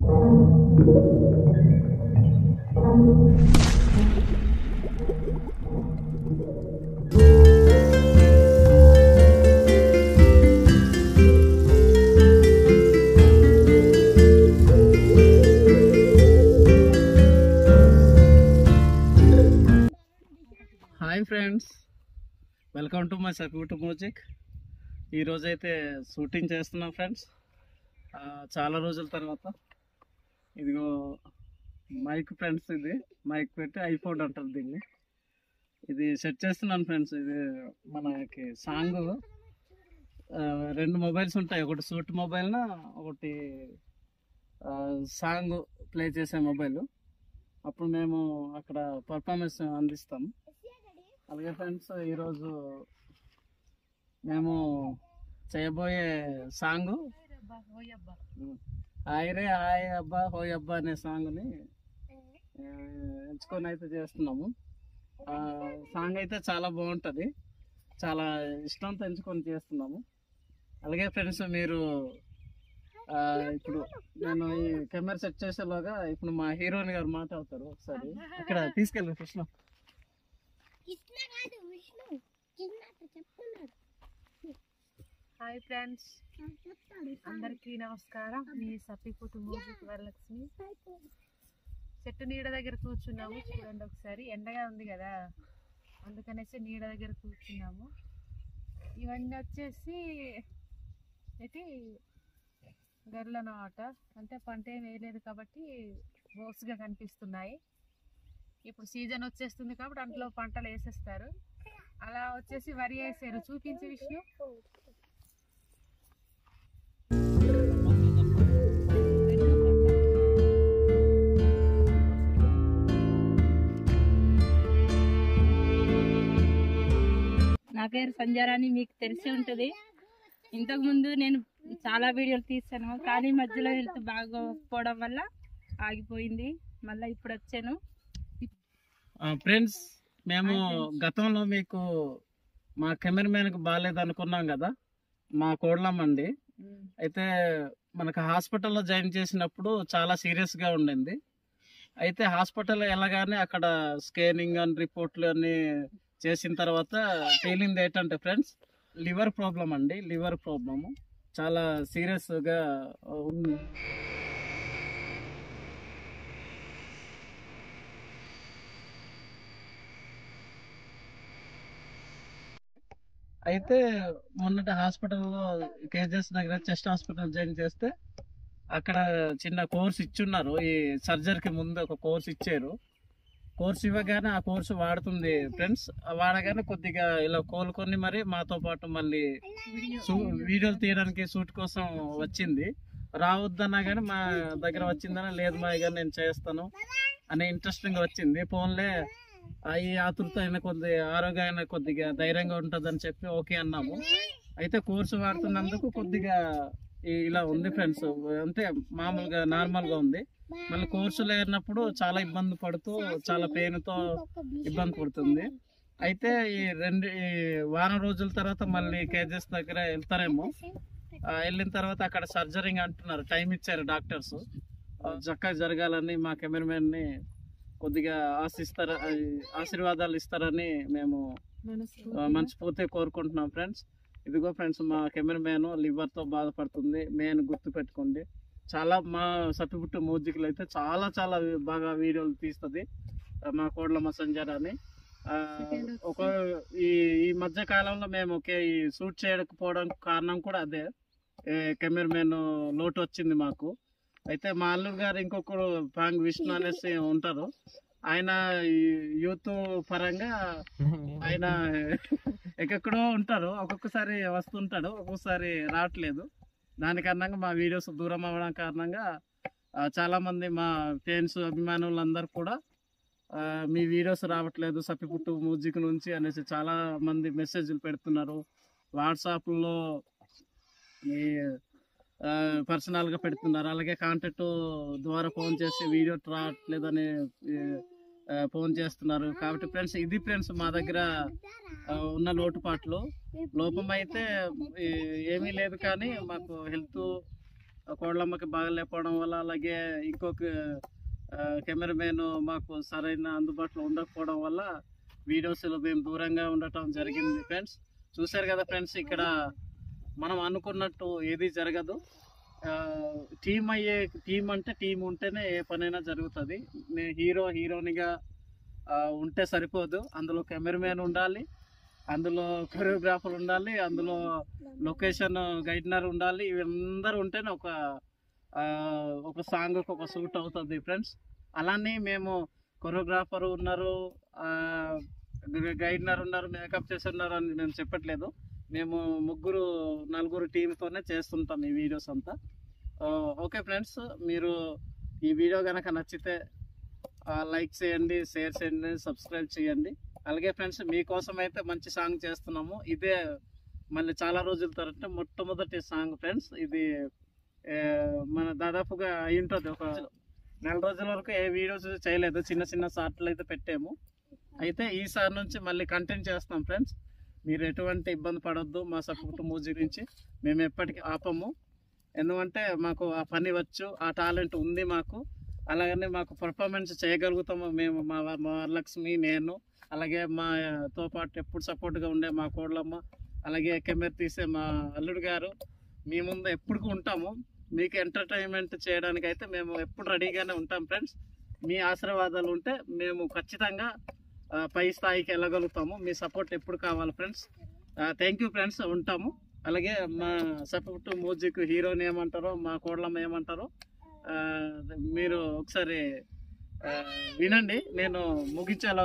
hi friends welcome to my circuit music ఈరోజు అయితే shooting చేస్తున్నాం ఫ్రెండ్స్ ఆ, చాలా రోజుల తర్వాత ఇదిగో మైక్ ఫ్రెండ్స్ ఇది మైక్ పెట్టి ఐఫోన్ అంటారు దీన్ని ఇది సెట్ చేస్తున్నాను ఫ్రెండ్స్ ఇది మనకి సాంగ్ రెండు మొబైల్స్ ఉంటాయి ఒకటి సూట్ మొబైల్ ఒకటి సాంగ్ ప్లే చేసే మొబైల్ అప్పుడు మేము అక్కడ పర్ఫార్మెన్స్ అందిస్తాం అలాగే ఫ్రెండ్స్ ఈరోజు మేము చేయబోయే సాంగ్ హాయ్ రే హాయ్ అబ్బా హోయ్ అబ్బా అనే సాంగ్ని ఆ, ఎంచుకొని అయితే చేస్తున్నాము ఆ సాంగ్ అయితే చాలా బాగుంటుంది చాలా ఇష్టంతో ఎంచుకొని చేస్తున్నాము అలాగే ఫ్రెండ్స్ మీరు ఆ, ఇప్పుడు నేను ఈ కెమెరా సెట్ చేసేలోగా ఇప్పుడు మా హీరోయిన్ గారు మాట్లాడతారు ఒకసారి ఇక్కడ తీసుకెళ్ళి కృష్ణ కృష్ణ కాదు విష్ణు చిన్నట్టు చెప్తున్నాడు హాయ్ ఫ్రెండ్స్ ఆ, చెప్తాడు అందరికీ నమస్కారం మీ సప్పిపుట్టు మ్యూజిక్ వరలక్ష్మి చెట్టు నీడ దగ్గర కూర్చున్నాము చూడండి ఒకసారి ఎండగా ఉంది కదా అందుకనేసి నీడ దగ్గర కూర్చున్నాము ఇవన్నీ వచ్చేసి ఏంటి గర్రెలు అన్నమాట అంటే పంట ఏం వేయలేదు కాబట్టి బోక్స్గా కనిపిస్తున్నాయి ఇప్పుడు సీజన్ వచ్చేస్తుంది కాబట్టి అందులో పంటలు వేసేస్తారు అలా వచ్చేసి వరి వేసారు చూపించి విష్ణు నా పేరు సంజారాని మీకు తెలిసి ఉంటుంది ఇంతకుముందు నేను చాలా వీడియోలు తీసాను కానీ మధ్యలో హెల్త్ బాగోకపోవడం వల్ల ఆగిపోయింది మళ్ళీ ఇప్పుడు వచ్చాను ఫ్రెండ్స్ మేము గతంలో మీకు మా కెమెరామెన్కి బాగాలేదు అనుకున్నాం కదా మా కోడలమ్మండి అయితే మనకు హాస్పిటల్లో జాయిన్ చేసినప్పుడు చాలా సీరియస్గా ఉండింది అయితే హాస్పిటల్ వెళ్ళగానే అక్కడ స్కానింగ్ అని రిపోర్ట్లు అన్ని చేసిన తర్వాత తేలింది ఏంటంటే ఫ్రెండ్స్ లివర్ ప్రాబ్లం అండి లివర్ ప్రాబ్లము చాలా సీరియస్గా ఉంది అయితే మొన్నటి హాస్పిటల్లో కేజెస్ దగ్గర చెస్ట్ హాస్పిటల్ జాయిన్ చేస్తే అక్కడ చిన్న కోర్స్ ఇచ్చున్నారు ఈ సర్జరీకి ముందు ఒక కోర్స్ ఇచ్చారు కోర్స్ ఇవ్వగానే ఆ కోర్సు వాడుతుంది ఫ్రెండ్స్ వాడగానే కొద్దిగా ఇలా కోలుకొని మరి మాతో పాటు మళ్ళీ సూ- వీడియోలు తీయడానికి షూట్ కోసం వచ్చింది రావద్దన్నా కానీ మా దగ్గర వచ్చిందని లేదు మా ఇక నేను చేస్తాను అనే ఇంట్రెస్టింగ్ వచ్చింది ఫోన్లే ఆ ఈ ఆతృత అయిన కొద్ది ఆరోగ్యమైన కొద్దిగా ధైర్యంగా ఉంటుందని చెప్పి ఓకే అన్నాము అయితే కోర్సు వాడుతున్నందుకు కొద్దిగా ఈ- ఇలా ఉంది ఫ్రెండ్స్ అంటే మామూలుగా నార్మల్ గా ఉంది మళ్ళీ కోర్సు లేనప్పుడు చాలా ఇబ్బంది పడుతూ చాలా పెయిన్ తో ఇబ్బంది పడుతుంది అయితే ఈ రెండు ఈ వారం రోజుల తర్వాత మళ్ళీ కేజెస్ దగ్గర వెళ్తారేమో ఆ, వెళ్ళిన తర్వాత అక్కడ సర్జరింగ్ అంటున్నారు టైం ఇచ్చారు డాక్టర్స్ చక్కగా జరగాలని మా కెమెరామెన్ ని కొద్దిగా ఆశిస్తారా ఆశీర్వాదాలు ఇస్తారని మేము ఆ, మనస్ఫూర్తిగా కోరుకుంటున్నాం ఫ్రెండ్స్ ఇదిగో ఫ్రెండ్స్ మా కెమెరామెన్ లివర్తో బాధపడుతుంది మెయిన్ గుర్తు పెట్టుకోండి చాలా మా సప్పిపుట్టు మ్యూజిక్లు అయితే చాలా చాలా బాగా వీడియోలు తీస్తుంది మా కోడ్లమ్మ సంజార అని ఆ, ఒక ఈ ఈ మధ్య కాలంలో మేము ఒకే ఈ షూట్ చేయకపోవడానికి కారణం కూడా అదే కెమెరామెన్ లోటు వచ్చింది మాకు అయితే మా అల్లుడు గారు ఇంకొకరు పాంగ్ విష్ణు అనేసి ఉంటారు ఆయన ఈ యూత్ పరంగా ఆయన ఎక్కడో ఉంటారు ఒక్కొక్కసారి వస్తుంటాడు ఒక్కొక్కసారి రావట్లేదు దాని కారణంగా మా వీడియోస్ దూరం అవ్వడం కారణంగా ఆ, చాలా మంది మా ఫ్రెండ్స్ అభిమానులందరూ కూడా ఆ, మీ వీడియోస్ రావట్లేదు సప్పిపుట్టు మ్యూజిక్ నుంచి అనేసి చాలా మంది మెసేజ్లు పెడుతున్నారు వాట్సాప్లో ఈ ఆ, పర్సనల్గా పెడుతున్నారు అలాగే కాంటాక్ట్ ద్వారా ఫోన్ చేసి వీడియో రావట్లేదని ఈ, ఆ, ఫోన్ చేస్తున్నారు కాబట్టి ఫ్రెండ్స్ ఇది ఫ్రెండ్స్ మా దగ్గర ఆ, ఉన్న లోటుపాట్లు లోపం అయితే ఈ, ఏమీ లేదు కానీ మాకు హెల్త్ కోళ్ళమ్మకి బాగా లేకపోవడం వల్ల అలాగే ఇంకొక కెమెరామెన్ మాకు సరైన అందుబాటులో ఉండకపోవడం వల్ల వీడియోస్లో మేము దూరంగా ఉండటం జరిగింది ఫ్రెండ్స్ చూశారు కదా ఫ్రెండ్స్ ఇక్కడ మనం అనుకున్నట్టు ఏది జరగదు టీం అయ్యే టీం అంటే టీం ఉంటేనే ఏ పనైనా జరుగుతుంది నేను హీరో హీరోనిగా ఆ, ఉంటే సరిపోదు అందులో కెమెరామెన్ ఉండాలి అందులో కొరియోగ్రాఫర్ ఉండాలి అందులో లొకేషన్ గైడ్నర్ ఉండాలి ఇవందరూ ఉంటేనే ఒక ఆ, ఒక సాంగ్ ఒక సూట్ అవుతుంది ఫ్రెండ్స్ అలానే మేము కొరియోగ్రాఫర్ ఉన్నారు గైడ్నర్ ఉన్నారు మేకప్ చేసి ఉన్నారు అని మేము చెప్పట్లేదు మేము ముగ్గురు నలుగురు టీంతోనే చేస్తుంటాం ఈ వీడియోస్ అంతా ఆ, ఓకే ఫ్రెండ్స్ మీరు ఈ వీడియో కనుక నచ్చితే లైక్ చేయండి షేర్ చేయండి సబ్స్క్రైబ్ చేయండి అలాగే ఫ్రెండ్స్ మీకోసం అయితే మంచి సాంగ్ చేస్తున్నాము ఇదే మళ్ళీ చాలా రోజుల తర్వాత మొట్టమొదటి సాంగ్ ఫ్రెండ్స్ ఇది ఆ, మన దాదాపుగా అయి ఉంటుంది ఒక నెల రోజుల వరకు ఏ వీడియోస్ చేయలేదు చిన్న చిన్న షార్ట్లు అయితే పెట్టాము అయితే ఈసారి నుంచి మళ్ళీ కంటిన్యూ చేస్తాం ఫ్రెండ్స్ మీరు ఎటువంటి ఇబ్బంది పడొద్దు మా సపోర్ట్ మ్యూజిక్ నుంచి మేము ఎప్పటికీ ఆపము ఎందుకంటే మాకు ఆ పని వచ్చు ఆ టాలెంట్ ఉంది మాకు అలాగనే మాకు పర్ఫార్మెన్స్ చేయగలుగుతాము మేము మా మా వరలక్ష్మి నేను అలాగే మాతో పాటు ఎప్పుడు సపోర్ట్గా ఉండే మా కోడలమ్మ అలాగే కెమెరా తీసే మా అల్లుడు గారు మీ ముందు ఎప్పుడు ఉంటాము మీకు ఎంటర్టైన్మెంట్ చేయడానికి అయితే మేము ఎప్పుడు రెడీగానే ఉంటాం ఫ్రెండ్స్ మీ ఆశీర్వాదాలు ఉంటే మేము ఖచ్చితంగా ఆ, పై స్థాయికి వెళ్ళగలుగుతాము మీ సపోర్ట్ ఎప్పుడు కావాలి ఫ్రెండ్స్ థ్యాంక్ యూ ఫ్రెండ్స్ ఉంటాము అలాగే మా సపోర్ట్ మ్యూజిక్ హీరోని ఏమంటారో మా కోడలమ్మ ఏమంటారో ఆ, మీరు ఒకసారి ఆ, వినండి నేను ముగించేలా